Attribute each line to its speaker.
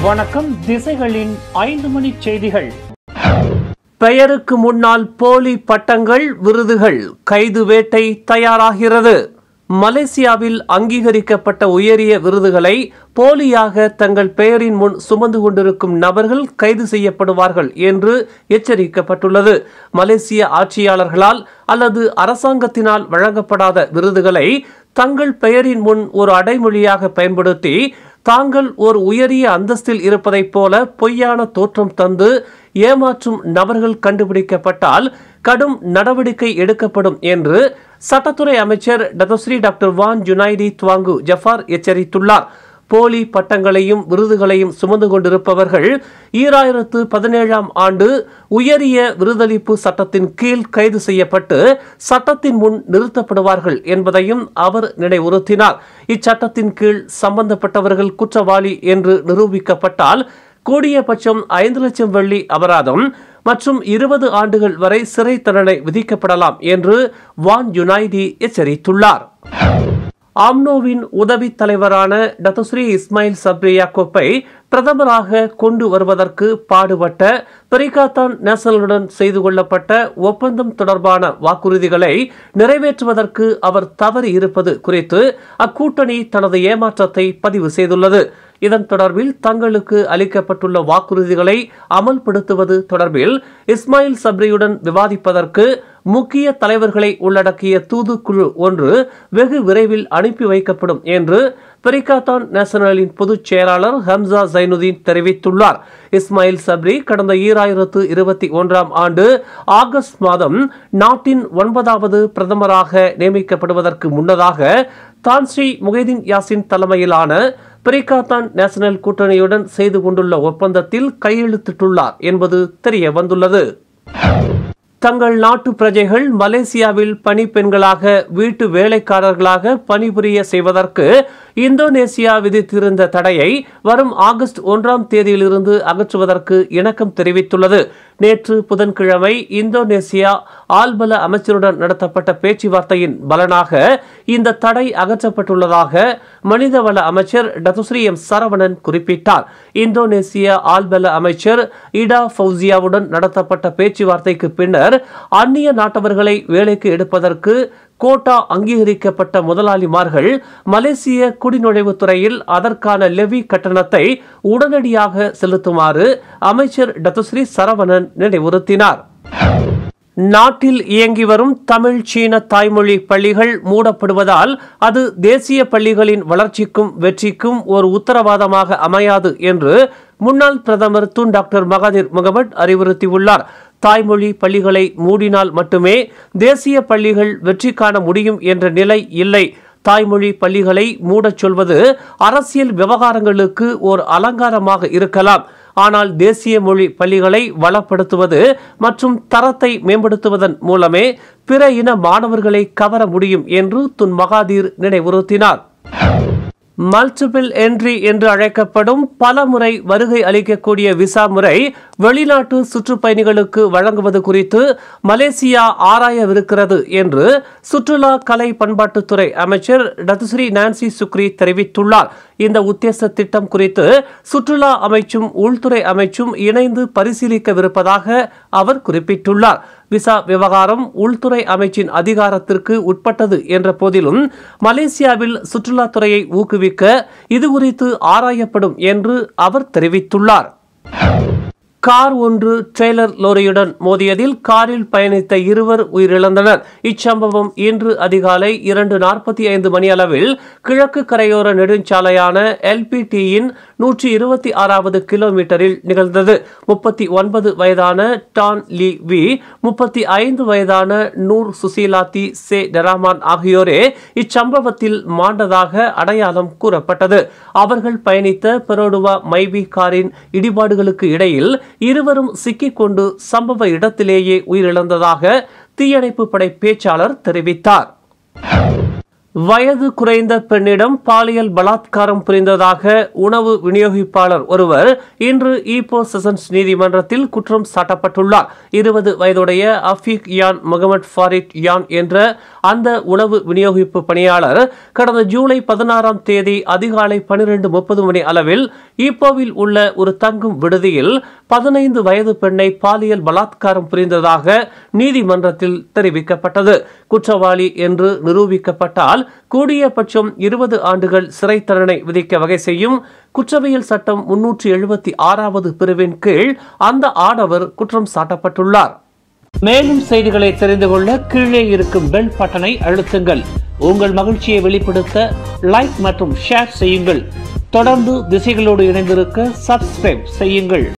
Speaker 1: வணக்கம் திசைகளின் ஐந்து மணி செய்திகள் பெயருக்கு முன்னால் போலி பட்டங்கள் விருதுகள் கைது வேட்டை தயாராகிறது மலேசியாவில் அங்கீகரிக்கப்பட்ட உயரிய விருதுகளை போலியாக தங்கள் பெயரின் முன் சுமந்து கொண்டிருக்கும் நபர்கள் கைது செய்யப்படுவார்கள் என்று எச்சரிக்கப்பட்டுள்ளது மலேசிய ஆட்சியாளர்களால் அல்லது அரசாங்கத்தினால் வழங்கப்படாத விருதுகளை தங்கள் பெயரின் முன் ஒரு அடைமொழியாக பயன்படுத்தி தாங்கள் ஒரு உயரிய அந்தஸ்தில் இருப்பதைப் போல பொய்யான தோற்றம் தந்து ஏமாற்றும் நபர்கள் கண்டுபிடிக்கப்பட்டால் கடும் நடவடிக்கை எடுக்கப்படும் என்று சட்டத்துறை அமைச்சர் Dato Sri doctor Wan Junaidi Tuanku Jaafar எச்சரித்துள்ளார் போலி பட்டங்களையும் விருதுகளையும் சுமந்து கொண்டிருப்பவர்கள் ஈராயிரத்து பதினேழாம் ஆண்டு உயரிய விருதளிப்பு சட்டத்தின் கீழ் கைது செய்யப்பட்டு சட்டத்தின் முன் நிறுத்தப்படுவார்கள் என்பதையும் அவர் நினைவுறுத்தினார் இச்சட்டத்தின் கீழ் சம்பந்தப்பட்டவர்கள் குற்றவாளி என்று நிரூபிக்கப்பட்டால் கூடியபட்சம் ஐந்து லட்சம் வெள்ளி அபராதம் மற்றும் இருபது ஆண்டுகள் வரை சிறை தண்டனை விதிக்கப்படலாம் என்று வான் யுனைடி எச்சரித்துள்ளார் ஆம்னோவின் உதவி தலைவரான டத்துஸ்ரீ இஸ்மாயில் சப்ரி யாக்கோப்பை பிரதமராக கொண்டு வருவதற்கு பாடுபட்ட பெரிகாத்தான் நேசனலுடன் செய்து கொள்ளப்பட்ட ஒப்பந்தம் தொடர்பான வாக்குறுதிகளை நிறைவேற்றுவதற்கு அவர் தவறி இருப்பது குறித்து அக்கூட்டணி தனது ஏமாற்றத்தை பதிவு செய்துள்ளது இதன் தொடர்பில் தங்களுக்கு அளிக்கப்பட்டுள்ள வாக்குறுதிகளை அமல்படுத்துவது தொடர்பில் இஸ்மாயில் சப்ரியுடன் விவாதிப்பதற்கு முக்கிய தலைவர்களை உள்ளடக்கிய தூதுக்குழு ஒன்று வெகு விரைவில் அனுப்பி வைக்கப்படும் என்று பெரிகாத்தான் நேஷனலின் பொதுச் செயலாளர் ஹம்சா ஜைனுதீன் தெரிவித்துள்ளார் இஸ்மாயில் சப்ரி கடந்த ஈராயிரத்து இருபத்தி ஒன்றாம் ஆண்டு ஆகஸ்ட் மாதம் நாட்டின் ஒன்பதாவது பிரதமராக நியமிக்கப்படுவதற்கு முன்னதாக தான்ஸ்ரீ முகைதீன் யாசின் தலைமையிலான பிரிகாத்தான் நேஷனல் கூட்டணியுடன் செய்து கொண்டுள்ள ஒப்பந்தத்தில் கையெழுத்திட்டுள்ளார் என்பது தெரிய வந்துள்ளது தங்கள் நாட்டு பிரஜைகள் மலேசியாவில் பணிப்பெண்களாக வீட்டு வேலைக்காரர்களாக பணிபுரிய செய்வதற்கு இந்தோனேசியா விதித்திருந்த தடையை வரும் ஆகஸ்ட் ஒன்றாம் தேதியிலிருந்து அகற்றுவதற்கு இணக்கம் தெரிவித்துள்ளது நேற்று புதன்கிழமை இந்தோனேசியா ஆள்பல அமைச்சருடன் நடத்தப்பட்ட பேச்சுவார்த்தையின் பலனாக இந்த தடை அகற்றப்பட்டுள்ளதாக மனிதவள அமைச்சர் டதுஸ்ரீ எம் சரவணன் குறிப்பிட்டார் இந்தோனேசிய ஆள்பல அமைச்சர் இடா ஃபவுசியாவுடன் நடத்தப்பட்ட பேச்சுவார்த்தைக்கு பின்னர் அந்நிய நாட்டவர்களை வேலைக்கு எடுப்பதற்கு கோட்டா அங்கீகரிக்கப்பட்ட முதலாளிமார்கள் மலேசிய குடிநுழைவுத் துறையில் அதற்கான லெவி கட்டணத்தை உடனடியாக செலுத்துமாறு அமைச்சர் டத்துஸ்ரீ சரவணன் நினைவுறுத்தினார் நாட்டில் இயங்கி வரும் தமிழ் சீன தாய்மொழி பள்ளிகள் மூடப்படுவதால் அது தேசிய பள்ளிகளின் வளர்ச்சிக்கும் வெற்றிக்கும் ஒரு உத்தரவாதமாக அமையாது என்று முன்னாள் பிரதமர் துன் டாக்டர் மகாதிர் முகமது அறிவுறுத்தியுள்ளார் தாய்மொழி பள்ளிகளை மூடினால் மட்டுமே தேசிய பள்ளிகள் வெற்றி காண முடியும் என்ற நிலை இல்லை தாய்மொழி பள்ளிகளை மூடச் சொல்வது அரசியல் விவகாரங்களுக்கு ஓர் அலங்காரமாக இருக்கலாம் ஆனால் தேசிய மொழி பள்ளிகளை வளப்படுத்துவது மற்றும் தரத்தை மேம்படுத்துவதன் மூலமே பிற இன மாணவர்களை கவர முடியும் என்று துன் மகாதீர் நினைவுறுத்தினார் மல்டிபிள் என்ட்ரி என்று அழைக்கப்படும் பல முறை வருகை அளிக்கக்கூடிய விசா முறை வெளிநாட்டு சுற்றுப்பயணிகளுக்கு வழங்குவது குறித்து மலேசியா ஆராயவிருக்கிறது என்று சுற்றுலா கலை பண்பாட்டுத்துறை அமைச்சர் டத்துஸ்ரீ நான்சி சுக்ரி தெரிவித்துள்ளார் இந்த உத்தேச திட்டம் குறித்து சுற்றுலா அமைச்சும் உள்துறை அமைச்சும் இணைந்து பரிசீலிக்கவிருப்பதாக அவர் குறிப்பிட்டுள்ளார் விசா விவகாரம் உள்துறை அமைச்சின் அதிகாரத்திற்கு உட்பட்டது என்ற போதிலும் மலேசியாவில் சுற்றுலாத்துறையை ஊக்குவிக்க இது குறித்து ஆராயப்படும் என்று அவர் தெரிவித்துள்ளார் கார் ஒன்று ட்ரெய்லர் லோரியுடன் மோதியதில் காரில் பயணித்த இருவர் உயிரிழந்தனர் இச்சம்பவம் இன்று அதிகாலை இரண்டு நாற்பத்தி ஐந்து மணி அளவில் கிழக்கு கரையோர நெடுஞ்சாலையான எல்பிடியின் நூற்றி இருபத்தி ஆறாவது கிலோமீட்டரில் நிகழ்ந்தது முப்பத்தி ஒன்பது வயதான டான் லி வி முப்பத்தி ஐந்து வயதான நூர் சுசீலாத்தி சே டெராமான் ஆகியோரே இச்சம்பவத்தில் மாண்டதாக அடையாளம் கூறப்பட்டது அவர்கள் பயணித்த பெரோடுவா மைவி காரின் இடிபாடுகளுக்கு இடையில் இருவரும் சிக்கிக்கொண்டு சம்பவ இடத்திலேயே உயிரிழந்ததாக தீயணைப்பு படை பேச்சாளர் தெரிவித்தார் வயது குறைந்த பெண்ணிடம் பாலியல் பலாத்காரம் புரிந்ததாக உணவு விநியோகிப்பாளர் ஒருவர் இன்று ஈப்போ செஷன்ஸ் நீதிமன்றத்தில் குற்றம் சாட்டப்பட்டுள்ளார் இருபது வயதுடைய அஃபீக் யான் முகமது ஃபாரிக் யான் என்ற அந்த உணவு விநியோகிப்பு பணியாளர் கடந்த ஜூலை பதினாறாம் தேதி அதிகாலை பனிரெண்டு முப்பது மணி அளவில் ஈப்போவில் உள்ள ஒரு தங்கும் விடுதியில் பதினைந்து வயது பெண்ணை பாலியல் பலாத்காரம் புரிந்ததாக நீதிமன்றத்தில் தெரிவிக்கப்பட்டது குற்றவாளி என்று நிரூபிக்கப்பட்டால் கூடியபட்சம் இருபது ஆண்டுகள் சிறை தண்டனை விதிக்க வகை செய்யும் குற்றவியல் சட்டம் முன்னூற்றி எழுபத்தி ஆறாவது பிரிவின் கீழ் அந்த ஆடவர் குற்றம் சாட்டப்பட்டுள்ளார் மேலும் செய்திகளை தெரிந்து கொள்ள கீழே இருக்கும் பெல் பட்டனை அழுத்துங்கள் உங்கள் மகிழ்ச்சியை வெளிப்படுத்த லைக் மற்றும் ஷேர் செய்யுங்கள் தொடர்ந்து திசைகளோடு இணைந்திருக்க சப்ஸ்கிரைப் செய்யுங்கள்